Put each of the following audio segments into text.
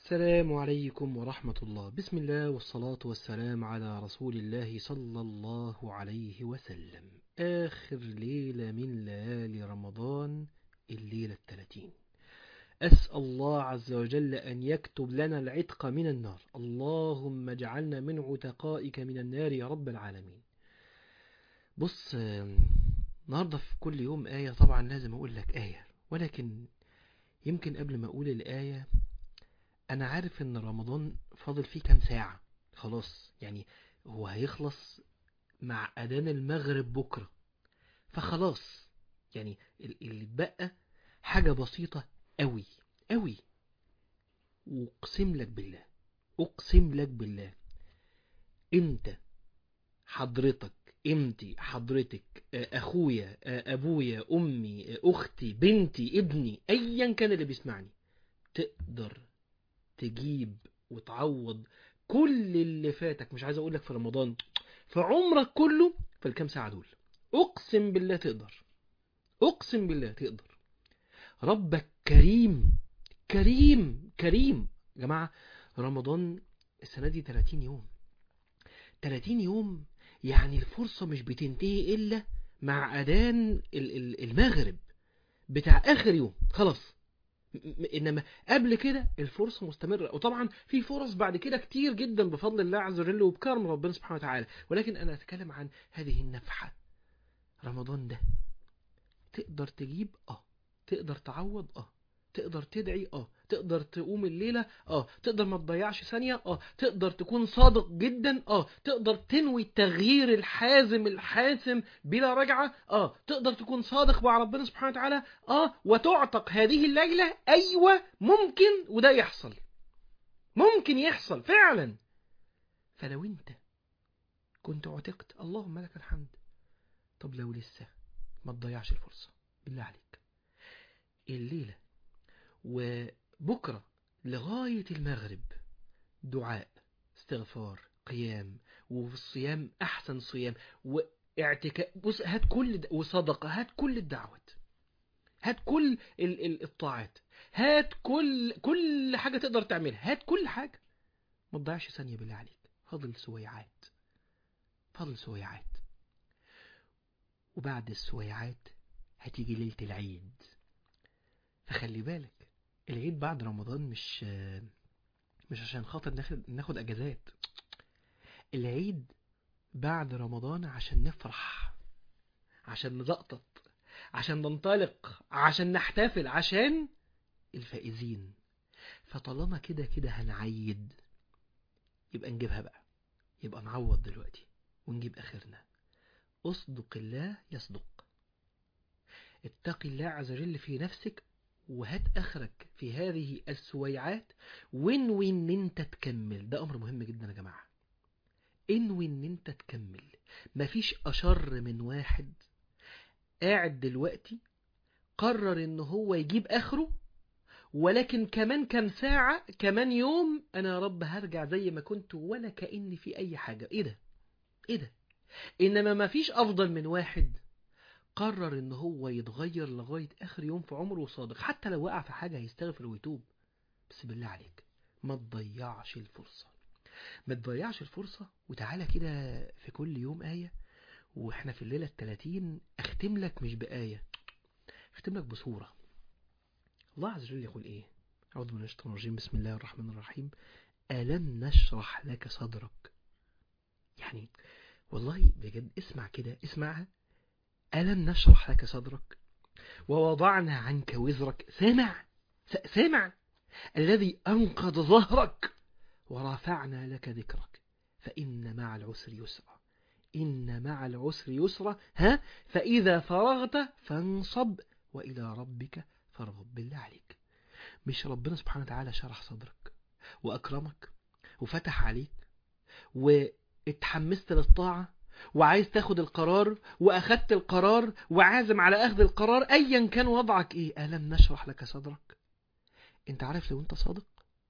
السلام عليكم ورحمة الله بسم الله والصلاة والسلام على رسول الله صلى الله عليه وسلم آخر ليلة من ليالي رمضان الليلة الثلاثين أسأل الله عز وجل أن يكتب لنا العتق من النار اللهم اجعلنا من عتقائك من النار يا رب العالمين بص النهاردة في كل يوم آية طبعا لازم أقول لك آية ولكن يمكن قبل ما أقول الآية أنا عارف إن رمضان فاضل فيه كام ساعة خلاص يعني هو هيخلص مع أذان المغرب بكرة فخلاص يعني اللي بقى حاجة بسيطة أوي أوي وأقسم لك بالله أقسم لك بالله أنت حضرتك امتي حضرتك اخويا ابويا امي اختي بنتي ابني ايا كان اللي بيسمعني تقدر تجيب وتعوض كل اللي فاتك مش عايز اقول لك في رمضان في عمرك كله في الكام ساعه دول اقسم بالله تقدر اقسم بالله تقدر ربك كريم كريم كريم يا جماعه رمضان السنه دي 30 يوم 30 يوم يعني الفرصة مش بتنتهي إلا مع أذان المغرب بتاع آخر يوم خلاص إنما قبل كده الفرصة مستمرة وطبعا في فرص بعد كده كتير جدا بفضل الله عز وجل وبكرم ربنا سبحانه وتعالى ولكن أنا أتكلم عن هذه النفحة رمضان ده تقدر تجيب اه تقدر تعوض اه تقدر تدعي اه تقدر تقوم الليلة اه تقدر ما تضيعش ثانية اه تقدر تكون صادق جدا اه تقدر تنوي التغيير الحازم الحاسم بلا رجعة اه تقدر تكون صادق مع ربنا سبحانه وتعالى اه وتعتق هذه الليلة ايوه ممكن وده يحصل ممكن يحصل فعلا فلو انت كنت عتقت اللهم لك الحمد طب لو لسه ما تضيعش الفرصة بالله عليك الليلة وبكرة لغاية المغرب دعاء استغفار قيام وفي الصيام أحسن صيام واعتكاف بص هات كل وصدقة هات كل الدعوات هات كل ال ال الطاعات هات كل كل حاجة تقدر تعملها هات كل حاجة ما تضيعش ثانية بالله عليك فاضل سويعات فاضل سويعات وبعد السويعات هتيجي ليلة العيد فخلي بالك العيد بعد رمضان مش مش عشان خاطر ناخد ناخد اجازات العيد بعد رمضان عشان نفرح عشان نزقطط عشان ننطلق عشان نحتفل عشان الفائزين فطالما كده كده هنعيد يبقى نجيبها بقى يبقى نعوض دلوقتي ونجيب اخرنا اصدق الله يصدق اتقي الله عز وجل في نفسك وهات اخرك في هذه السويعات وانوي ان انت تكمل ده امر مهم جدا يا جماعه انوي ان انت تكمل مفيش اشر من واحد قاعد دلوقتي قرر ان هو يجيب اخره ولكن كمان كام ساعة كمان يوم انا يا رب هرجع زي ما كنت ولا كأني في اي حاجة ايه ده ايه ده انما مفيش افضل من واحد قرر ان هو يتغير لغاية اخر يوم في عمره صادق حتى لو وقع في حاجة هيستغفر ويتوب بس بالله عليك ما تضيعش الفرصة ما تضيعش الفرصة وتعالى كده في كل يوم آية واحنا في الليلة التلاتين اختم لك مش بآية اختم لك بصورة الله عز وجل يقول ايه أعوذ من الشيطان الرجيم بسم الله الرحمن الرحيم ألم نشرح لك صدرك يعني والله بجد اسمع كده اسمعها ألم نشرح لك صدرك ووضعنا عنك وزرك سامع سامع الذي أنقض ظهرك ورفعنا لك ذكرك فإن مع العسر يسرا إن مع العسر يسرا ها فإذا فرغت فانصب وإلى ربك فارغب بالله عليك مش ربنا سبحانه وتعالى شرح صدرك وأكرمك وفتح عليك واتحمست للطاعة وعايز تاخد القرار واخدت القرار وعازم على اخذ القرار ايا كان وضعك ايه الم نشرح لك صدرك انت عارف لو انت صادق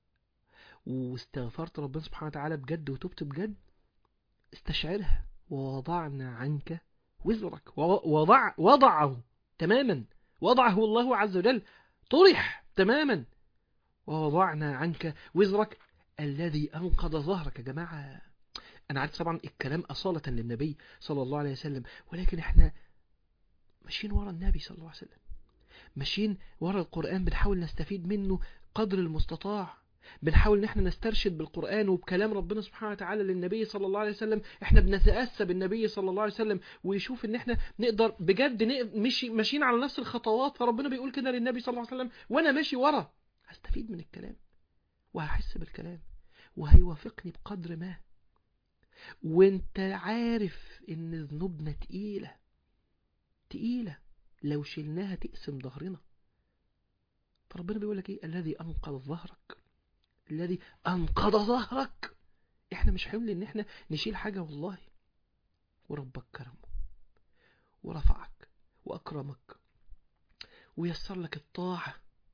واستغفرت ربنا سبحانه وتعالى بجد وتبت بجد استشعرها ووضعنا عنك وزرك ووضع وضعه تماما وضعه الله عز وجل طرح تماما ووضعنا عنك وزرك الذي أنقض ظهرك يا جماعة أنا عارف طبعا الكلام أصالة للنبي صلى الله عليه وسلم ولكن احنا ماشيين ورا النبي صلى الله عليه وسلم ماشيين ورا القرآن بنحاول نستفيد منه قدر المستطاع بنحاول ان احنا نسترشد بالقرآن وبكلام ربنا سبحانه وتعالى للنبي صلى الله عليه وسلم احنا بنتأسى بالنبي صلى الله عليه وسلم ويشوف ان احنا نقدر بجد مشي ماشيين على نفس الخطوات فربنا بيقول كده للنبي صلى الله عليه وسلم وانا ماشي ورا هستفيد من الكلام وهحس بالكلام وهيوافقني بقدر ما وانت عارف ان ذنوبنا تقيلة تقيلة لو شلناها تقسم ظهرنا فربنا بيقول لك ايه الذي انقذ ظهرك الذي انقذ ظهرك احنا مش حمل ان احنا نشيل حاجة والله وربك كرمه ورفعك واكرمك ويسر لك الطاعة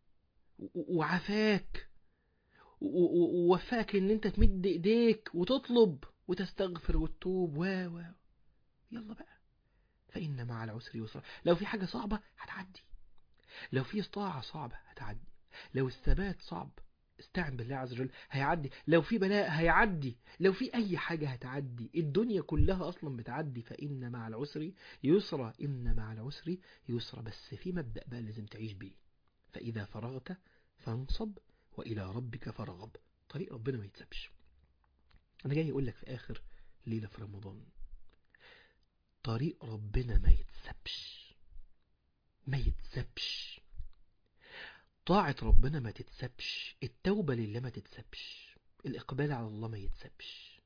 وعافاك ووفاك ان انت تمد ايديك وتطلب وتستغفر وتتوب و و يلا بقى فإن مع العسر يسرا لو في حاجة صعبة هتعدي لو في طاعة صعبة هتعدي لو الثبات صعب استعن بالله عز وجل هيعدي لو في بلاء هيعدي لو في أي حاجة هتعدي الدنيا كلها أصلا بتعدي فإن مع العسر يسرا إن مع العسر يسرا بس في مبدأ بقى لازم تعيش بيه فإذا فرغت فانصب وإلى ربك فرغب طريق ربنا ما يتسبش أنا جاي أقول لك في آخر ليلة في رمضان طريق ربنا ما يتسبش ما يتسبش طاعة ربنا ما تتسبش التوبة لله ما تتسبش الإقبال على الله ما يتسبش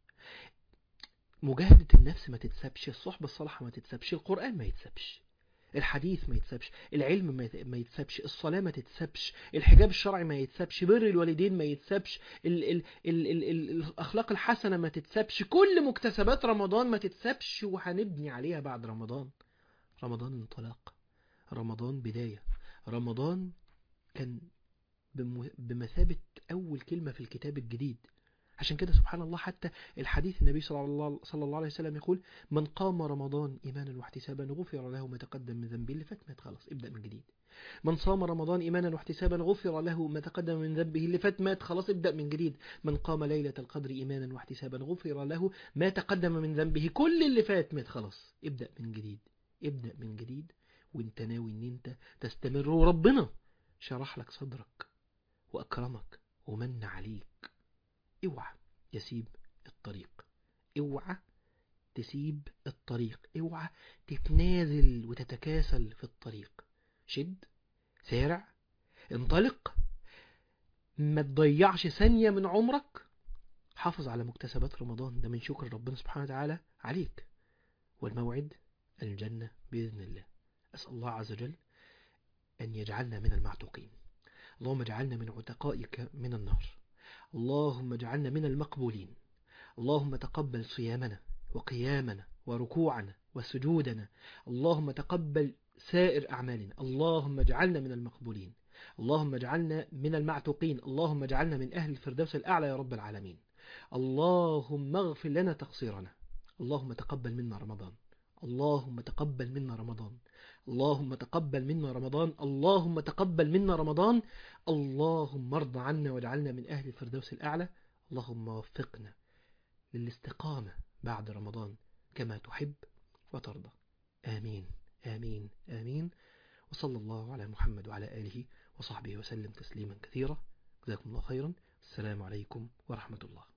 مجاهدة النفس ما تتسبش الصحبة الصالحة ما تتسبش القرآن ما يتسبش الحديث ما يتسبش العلم ما يتسبش الصلاة ما تتسبش الحجاب الشرعي ما يتسبش بر الوالدين ما يتسبش ال ال ال ال ال الأخلاق الحسنة ما تتسبش كل مكتسبات رمضان ما تتسبش وهنبني عليها بعد رمضان رمضان انطلاق رمضان بداية رمضان كان بمثابة أول كلمة في الكتاب الجديد عشان كده سبحان الله حتى الحديث النبي صلى الله, صلى الله عليه وسلم يقول من قام رمضان إيمانا واحتسابا غفر له ما تقدم من ذنبه اللي فات مات خلاص ابدأ من جديد من صام رمضان إيمانا واحتسابا غفر له ما تقدم من ذنبه اللي فات مات خلاص ابدأ من جديد من قام ليلة القدر إيمانا واحتسابا غفر له ما تقدم من ذنبه كل اللي فات مات خلاص ابدأ من جديد ابدأ من جديد وانت ناوي ان انت تستمر وربنا شرح لك صدرك وأكرمك ومن عليك اوعى تسيب الطريق اوعى تسيب الطريق اوعى تتنازل وتتكاسل في الطريق شد سارع انطلق ما تضيعش ثانية من عمرك حافظ على مكتسبات رمضان ده من شكر ربنا سبحانه وتعالى عليك والموعد الجنة بإذن الله أسأل الله عز وجل أن يجعلنا من المعتوقين اللهم اجعلنا من عتقائك من النار اللهم اجعلنا من المقبولين اللهم تقبل صيامنا وقيامنا وركوعنا وسجودنا اللهم تقبل سائر أعمالنا اللهم اجعلنا من المقبولين اللهم اجعلنا من المعتوقين اللهم اجعلنا من أهل الفردوس الأعلى يا رب العالمين اللهم اغفر لنا تقصيرنا اللهم تقبل منا رمضان اللهم تقبل منا رمضان اللهم تقبل منا رمضان اللهم تقبل منا رمضان اللهم ارض عنا واجعلنا من أهل الفردوس الأعلى اللهم وفقنا للاستقامة بعد رمضان كما تحب وترضى آمين آمين آمين وصلى الله على محمد وعلى آله وصحبه وسلم تسليما كثيرا جزاكم الله خيرا السلام عليكم ورحمة الله